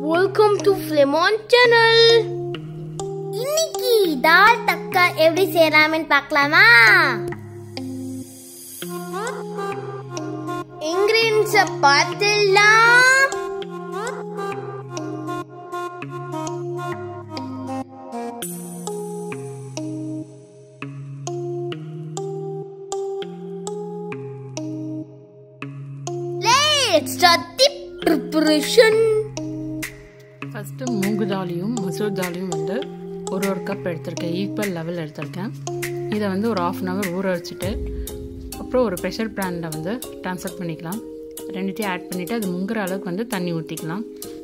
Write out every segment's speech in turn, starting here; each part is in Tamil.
வெல்கம் டு ஃபிலிமான் சேனல் இன்னைக்கு தால் தக்கா எப்படி செய்யலாம்னு பார்க்கலாமா இன்கிரீடியன்ஸை பார்த்துலாம் Let's start the preparation. First moong தாலியும் மசூர் தாலியும் வந்து ஒரு ஒரு கப் எடுத்திருக்கேன் ஈக்குவல் லெவல் எடுத்திருக்கேன் இதை வந்து ஒரு ஆஃப் அன் ஹவர் ஊற வச்சுட்டு அப்புறம் ஒரு ப்ரெஷர் பேனில் வந்து ட்ரான்ஸ்ஃபர் பண்ணிக்கலாம் ரெண்டுத்தையும் ஆட் பண்ணிவிட்டு அது முங்குற அளவுக்கு வந்து தண்ணி ஊற்றிக்கலாம்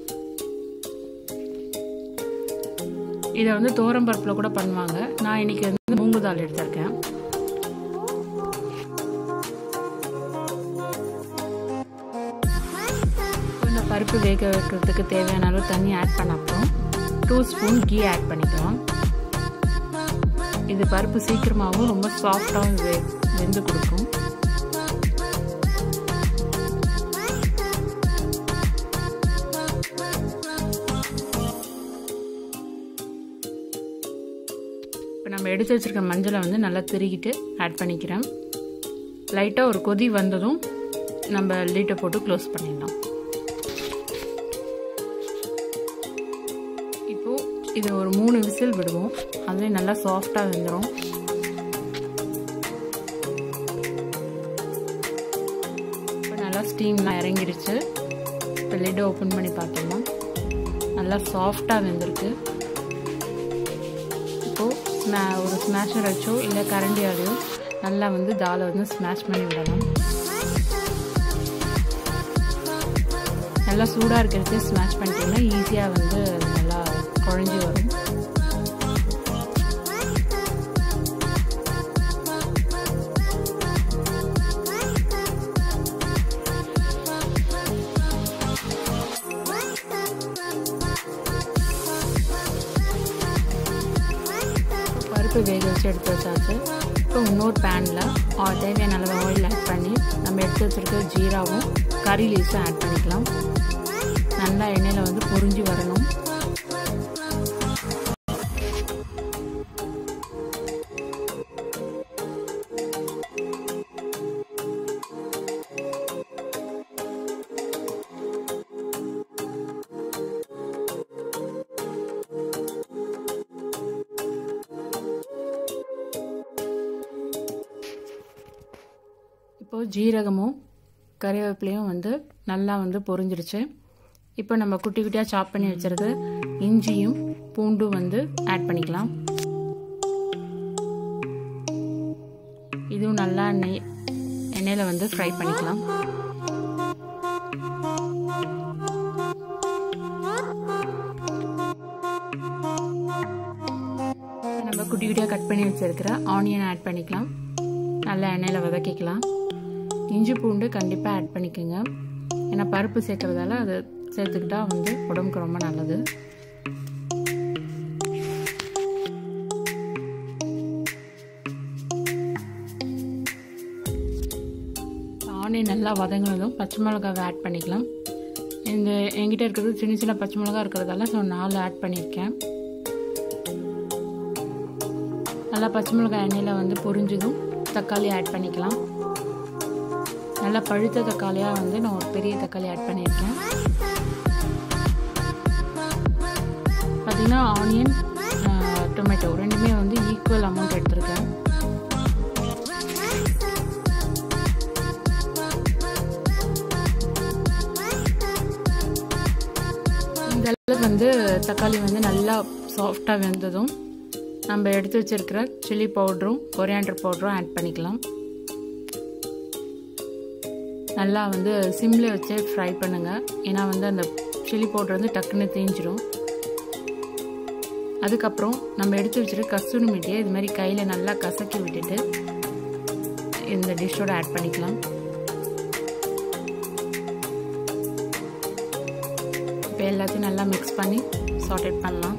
இதை வந்து தோரம்பருப்பில் கூட பண்ணுவாங்க நான் இன்றைக்கி வந்து மூங்கு தால் எடுத்திருக்கேன் இந்த பருப்பு வேக வைக்கிறதுக்கு தேவையான அளவு தண்ணி ஆட் பண்ண அப்புறம் டூ ஸ்பூன் கீ ஆட் பண்ணிக்கலாம் இது பருப்பு சீக்கிரமாகவும் ரொம்ப சாஃப்டாகவும் வே வெந்து கொடுக்கும் இப்போ நம்ம எடுத்து வச்சுருக்க மஞ்சளை வந்து நல்லா திருகிட்டு ஆட் பண்ணிக்கிறேன் லைட்டாக ஒரு கொதி வந்ததும் நம்ம லீட்டை போட்டு க்ளோஸ் பண்ணிடலாம் இப்போது இது ஒரு மூணு விசில் விடுவோம் அதுவே நல்லா சாஃப்டாக வெந்துடும் இப்போ நல்லா ஸ்டீம்லாம் இறங்கிடுச்சு இப்போ லிட்டை ஓப்பன் பண்ணி பார்த்தோம்னா நல்லா சாஃப்டாக வெந்திருக்கு இப்போது ஸ்மே ஒரு ஸ்மாஷர் வச்சோ இல்லை கரண்டியாலையோ நல்லா வந்து தாலை வந்து ஸ்மாஷ் பண்ணி விடலாம் நல்லா சூடாக இருக்கிறதே ஸ்மாஷ் பண்ணிட்டீங்கன்னா ஈஸியாக வந்து நல்லா குழஞ்சி வரும் பருப்பு வேக வச்சு எடுத்து வச்சாச்சு இப்போ இன்னொரு பேனில் தேவையான அளவு ஆயில் ஆட் பண்ணி நம்ம எடுத்து வச்சுருக்க ஜீராவும் கறி லீவ்ஸும் ஆட் பண்ணிக்கலாம் நல்லா எண்ணெயில் வந்து பொரிஞ்சு வரணும் இப்போது ஜீரகமும் கறிவேப்பிலையும் வந்து நல்லா வந்து பொரிஞ்சிருச்சு இப்போ நம்ம குட்டி குட்டியாக சாப் பண்ணி வச்சுருக்க இஞ்சியும் பூண்டும் வந்து ஆட் பண்ணிக்கலாம் இதுவும் நல்லா நெய் எண்ணெயில் வந்து ஃப்ரை பண்ணிக்கலாம் நம்ம குட்டி குட்டியாக கட் பண்ணி வச்சுருக்கிற ஆனியன் ஆட் பண்ணிக்கலாம் நல்லா எண்ணெயில் வதக்கிக்கலாம் இஞ்சி பூண்டு கண்டிப்பாக ஆட் பண்ணிக்கோங்க ஏன்னா பருப்பு சேர்க்குறதால அது சேர்த்துக்கிட்டா வந்து உடம்புக்கு ரொம்ப நல்லது ஆனியன் நல்லா வதங்கினதும் பச்சை மிளகாவை ஆட் பண்ணிக்கலாம் இந்த என்கிட்ட இருக்கிறது சின்ன சின்ன பச்சை மிளகா இருக்கிறதால ஸோ நாலு ஆட் பண்ணியிருக்கேன் நல்லா பச்சை மிளகாய் எண்ணெயில் வந்து பொரிஞ்சதும் தக்காளி ஆட் பண்ணிக்கலாம் நல்லா பழுத்த தக்காளியாக வந்து நான் ஒரு பெரிய தக்காளி ஆட் பண்ணியிருக்கேன் பார்த்திங்கன்னா ஆனியன் டொமேட்டோ ரெண்டுமே வந்து ஈக்குவல் அமௌண்ட் எடுத்திருக்கேன் இந்த அளவுக்கு வந்து தக்காளி வந்து நல்லா சாஃப்டாக வெந்ததும் நம்ம எடுத்து வச்சிருக்கிற சில்லி பவுடரும் கொரியாண்டர் பவுடரும் ஆட் பண்ணிக்கலாம் நல்லா வந்து சிம்மில் வச்சு ஃப்ரை பண்ணுங்கள் ஏன்னா வந்து அந்த சில்லி பவுடர் வந்து டக்குன்னு தேஞ்சிடும் அதுக்கப்புறம் நம்ம எடுத்து வச்சுட்டு கஸ்தூரி மீட்டியை இது மாதிரி கையில் நல்லா கசக்கி விட்டுட்டு இந்த டிஷ்ஷோட ஆட் பண்ணிக்கலாம் இப்போ எல்லாத்தையும் நல்லா மிக்ஸ் பண்ணி சார்டட் பண்ணலாம்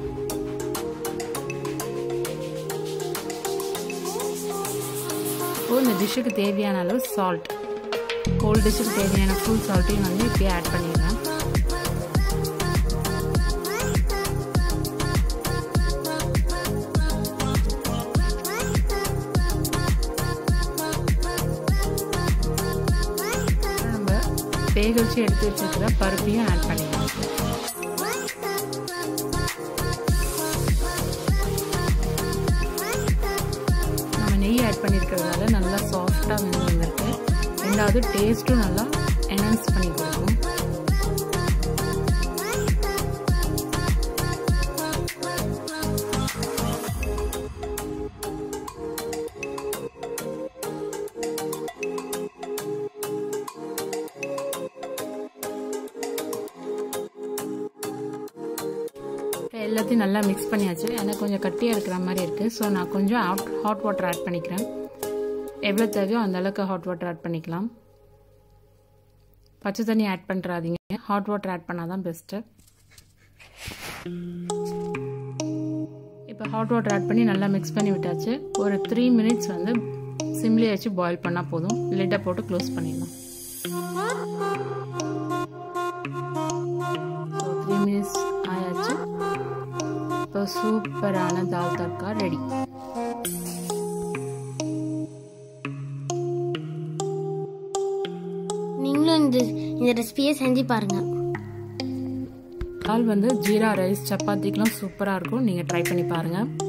இப்போது இந்த டிஷ்ஷுக்கு தேவையான அளவு சால்ட் ஹோல் டிஷ்ஷுக்கு தேவையான ஃபுல் சால்ட்டையும் வந்து இப்படியே ஆட் பண்ணிடுறேன் வேக வச்சு எடுத்து வச்சுருக்கிற பருப்பையும் ஆட் பண்ணிக்கலாம் நம்ம நெய் ஆட் பண்ணியிருக்கிறதால நல்லா சாஃப்டாக வந்து வந்திருக்கு ரெண்டாவது டேஸ்ட்டும் நல்லா என்ஹான்ஸ் பண்ணி கொடுக்கும் எல்லாத்தையும் நல்லா மிக்ஸ் பண்ணியாச்சு எனக்கு கொஞ்சம் கட்டியாக இருக்கிற மாதிரி இருக்குது ஸோ நான் கொஞ்சம் ஹாட் ஹாட் வாட்டர் ஆட் பண்ணிக்கிறேன் எவ்வளோ தேவையோ அந்த அளவுக்கு ஹாட் வாட்டர் ஆட் பண்ணிக்கலாம் பச்சை தண்ணி ஆட் பண்ணுறாதீங்க ஹாட் வாட்டர் ஆட் பண்ணால் தான் பெஸ்ட்டு இப்போ ஹாட் வாட்டர் ஆட் பண்ணி நல்லா மிக்ஸ் பண்ணி விட்டாச்சு ஒரு த்ரீ மினிட்ஸ் வந்து சிம்லேயே வச்சு பாயில் பண்ணால் போதும் லிட்டை போட்டு க்ளோஸ் பண்ணிடலாம் ஸோ த்ரீ மினிட்ஸ் ஆயாச்சு இப்போ சூப்பரான தால் தட்கா ரெடி நீங்களும் இந்த இந்த ரெசிபியை செஞ்சு பாருங்க தால் வந்து ஜீரா ரைஸ் சப்பாத்திக்கெலாம் சூப்பராக இருக்கும் நீங்கள் ட்ரை பண்ணி பாருங்கள்